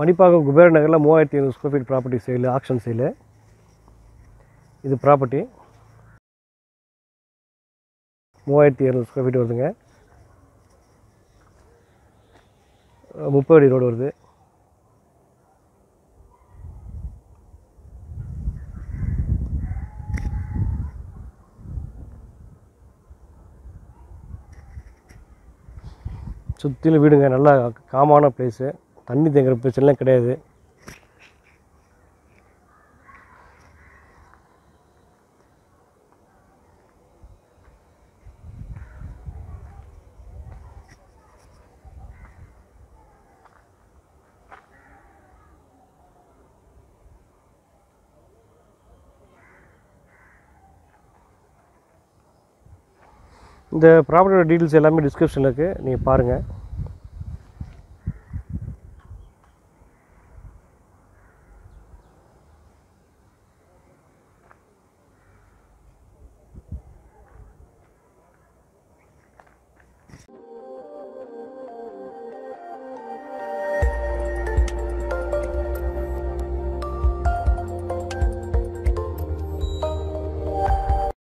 மணிப்பாக்கம் குபேர நகரில் மூவாயிரத்தி ஐநூறு square feet property sale action sale இது ப்ராப்பர்ட்டி மூவாயிரத்தி இரநூறு ஸ்கொயர் ஃபீட் வருதுங்க அஹ் முப்பது அடி ரோடு வருது சுற்றிலும் வீடுங்க நல்லா காமான பிளேஸு தண்ணி தேங்குற பிரச்சனைலாம் கிடையாது இந்த ப்ராப்பர்ட்டியோட டீட்டெயில்ஸ் எல்லாமே டிஸ்கிரிப்ஷனில் இருக்குது நீங்கள் பாருங்கள்